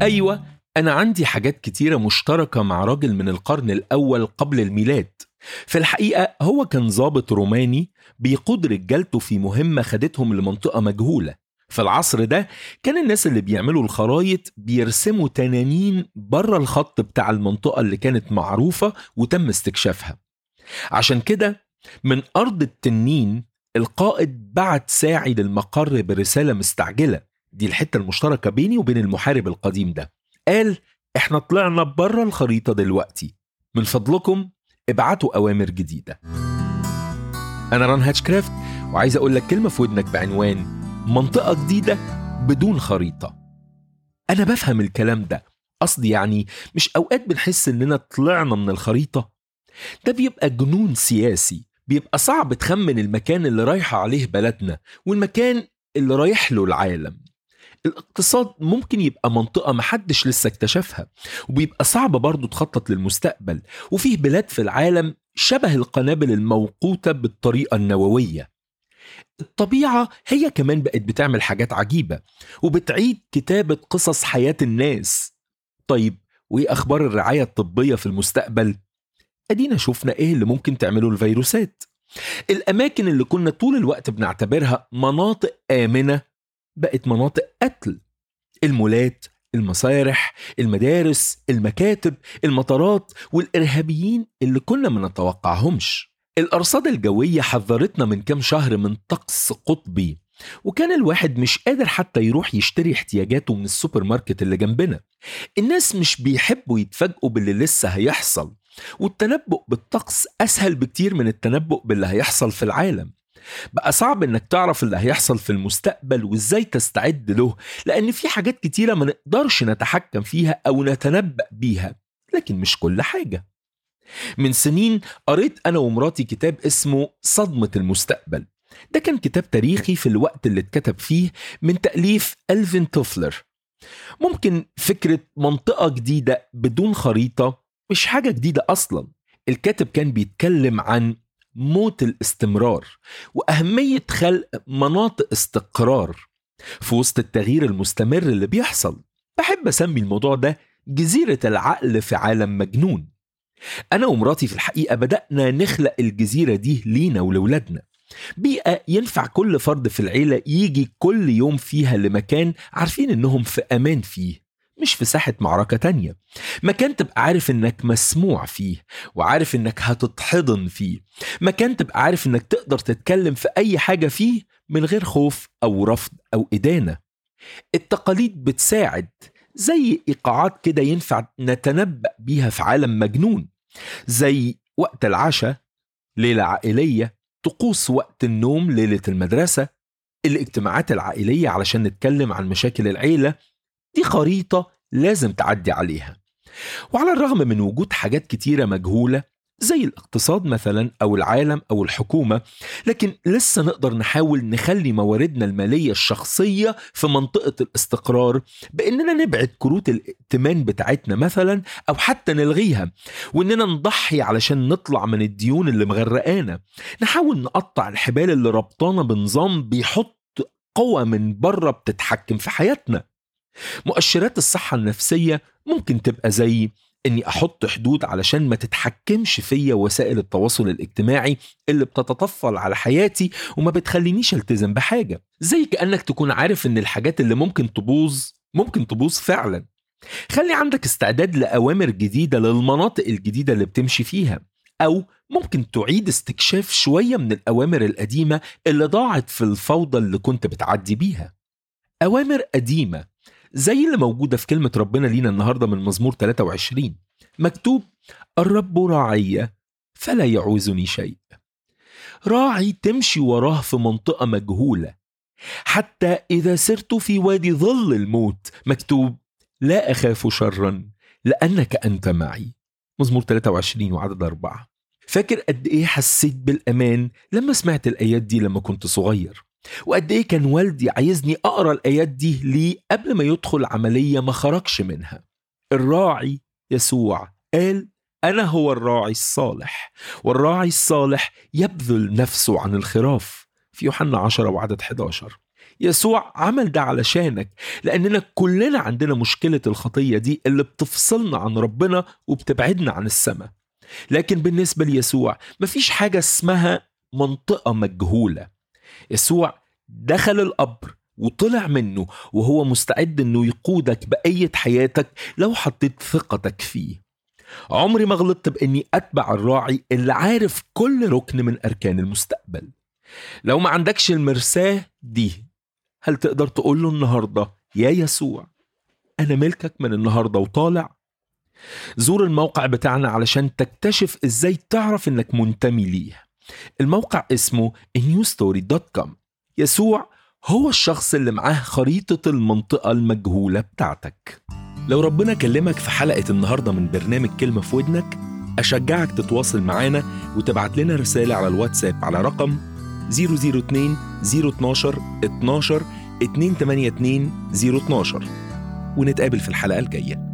أيوة أنا عندي حاجات كتيرة مشتركة مع راجل من القرن الأول قبل الميلاد في الحقيقة هو كان ضابط روماني بيقود رجالته في مهمة خدتهم لمنطقة مجهولة في العصر ده كان الناس اللي بيعملوا الخرايط بيرسموا تنانين بره الخط بتاع المنطقة اللي كانت معروفة وتم استكشافها عشان كده من أرض التنين القائد بعت ساعي للمقر برسالة مستعجلة دي الحتة المشتركة بيني وبين المحارب القديم ده قال احنا طلعنا بره الخريطة دلوقتي من فضلكم ابعتوا أوامر جديدة أنا ران هاتشكرافت وعايز أقول لك كلمة في ودنك بعنوان منطقة جديدة بدون خريطة أنا بفهم الكلام ده قصدي يعني مش أوقات بنحس إننا طلعنا من الخريطة ده بيبقى جنون سياسي بيبقى صعب تخمن المكان اللي رايحة عليه بلدنا والمكان اللي رايح له العالم الاقتصاد ممكن يبقى منطقة محدش لسه اكتشفها وبيبقى صعب برضه تخطط للمستقبل وفيه بلاد في العالم شبه القنابل الموقوتة بالطريقة النووية الطبيعة هي كمان بقت بتعمل حاجات عجيبة وبتعيد كتابة قصص حياة الناس طيب وإيه أخبار الرعاية الطبية في المستقبل؟ أدينا شفنا إيه اللي ممكن تعمله الفيروسات الأماكن اللي كنا طول الوقت بنعتبرها مناطق آمنة بقت مناطق قتل المولات المسارح المدارس المكاتب المطارات والإرهابيين اللي كنا ما نتوقعهمش الأرصاد الجوية حذرتنا من كام شهر من طقس قطبي وكان الواحد مش قادر حتى يروح يشتري احتياجاته من السوبر ماركت اللي جنبنا الناس مش بيحبوا يتفاجئوا باللي لسه هيحصل والتنبؤ بالطقس أسهل بكتير من التنبؤ باللي هيحصل في العالم بقى صعب انك تعرف اللي هيحصل في المستقبل وازاي تستعد له لان في حاجات كتيرة ما نقدرش نتحكم فيها او نتنبأ بيها لكن مش كل حاجة من سنين قريت انا ومراتي كتاب اسمه صدمة المستقبل ده كان كتاب تاريخي في الوقت اللي اتكتب فيه من تأليف ألفين توفلر ممكن فكرة منطقة جديدة بدون خريطة مش حاجة جديدة أصلا الكاتب كان بيتكلم عن موت الاستمرار وأهمية خلق مناطق استقرار في وسط التغيير المستمر اللي بيحصل بحب أسمي الموضوع ده جزيرة العقل في عالم مجنون أنا ومراتي في الحقيقة بدأنا نخلق الجزيرة دي لينا ولولادنا بيئة ينفع كل فرد في العيلة يجي كل يوم فيها لمكان عارفين إنهم في أمان فيه مش في ساحة معركة تانية مكان تبقى عارف انك مسموع فيه وعارف انك هتتحضن فيه مكان تبقى عارف انك تقدر تتكلم في اي حاجة فيه من غير خوف او رفض او ادانة التقاليد بتساعد زي ايقاعات كده ينفع نتنبأ بيها في عالم مجنون زي وقت العشاء ليلة عائلية طقوس وقت النوم ليلة المدرسة الاجتماعات العائلية علشان نتكلم عن مشاكل العيلة دي خريطة لازم تعدي عليها وعلى الرغم من وجود حاجات كتيرة مجهولة زي الاقتصاد مثلا أو العالم أو الحكومة لكن لسه نقدر نحاول نخلي مواردنا المالية الشخصية في منطقة الاستقرار بأننا نبعد كروت الائتمان بتاعتنا مثلا أو حتى نلغيها وأننا نضحي علشان نطلع من الديون اللي مغرقانا نحاول نقطع الحبال اللي ربطانا بنظام بيحط قوة من بره بتتحكم في حياتنا مؤشرات الصحة النفسية ممكن تبقى زي اني احط حدود علشان ما تتحكمش فيا وسائل التواصل الاجتماعي اللي بتتطفل على حياتي وما بتخلينيش التزم بحاجه زي كانك تكون عارف ان الحاجات اللي ممكن تبوظ ممكن تبوظ فعلا خلي عندك استعداد لاوامر جديده للمناطق الجديده اللي بتمشي فيها او ممكن تعيد استكشاف شويه من الاوامر القديمه اللي ضاعت في الفوضى اللي كنت بتعدي بيها اوامر قديمه زي اللي موجودة في كلمة ربنا لينا النهاردة من مزمور 23 مكتوب الرب راعي فلا يعوزني شيء راعي تمشي وراه في منطقة مجهولة حتى إذا سرت في وادي ظل الموت مكتوب لا أخاف شرا لأنك أنت معي مزمور 23 وعدد أربعة فاكر قد إيه حسيت بالأمان لما سمعت الآيات دي لما كنت صغير وقد ايه كان والدي عايزني اقرا الايات دي ليه قبل ما يدخل عمليه ما خرجش منها الراعي يسوع قال انا هو الراعي الصالح والراعي الصالح يبذل نفسه عن الخراف في يوحنا 10 وعدد 11 يسوع عمل ده علشانك لأننا كلنا عندنا مشكلة الخطية دي اللي بتفصلنا عن ربنا وبتبعدنا عن السماء لكن بالنسبة ليسوع مفيش حاجة اسمها منطقة مجهولة يسوع دخل القبر وطلع منه وهو مستعد انه يقودك بقية حياتك لو حطيت ثقتك فيه عمري ما غلطت باني اتبع الراعي اللي عارف كل ركن من اركان المستقبل لو ما عندكش المرساه دي هل تقدر تقول له النهارده يا يسوع انا ملكك من النهارده وطالع زور الموقع بتاعنا علشان تكتشف ازاي تعرف انك منتمي ليه الموقع اسمه newstory.com يسوع هو الشخص اللي معاه خريطة المنطقة المجهولة بتاعتك لو ربنا كلمك في حلقة النهاردة من برنامج كلمة في ودنك أشجعك تتواصل معانا وتبعت لنا رسالة على الواتساب على رقم 002 012 12 282 012 ونتقابل في الحلقة الجاية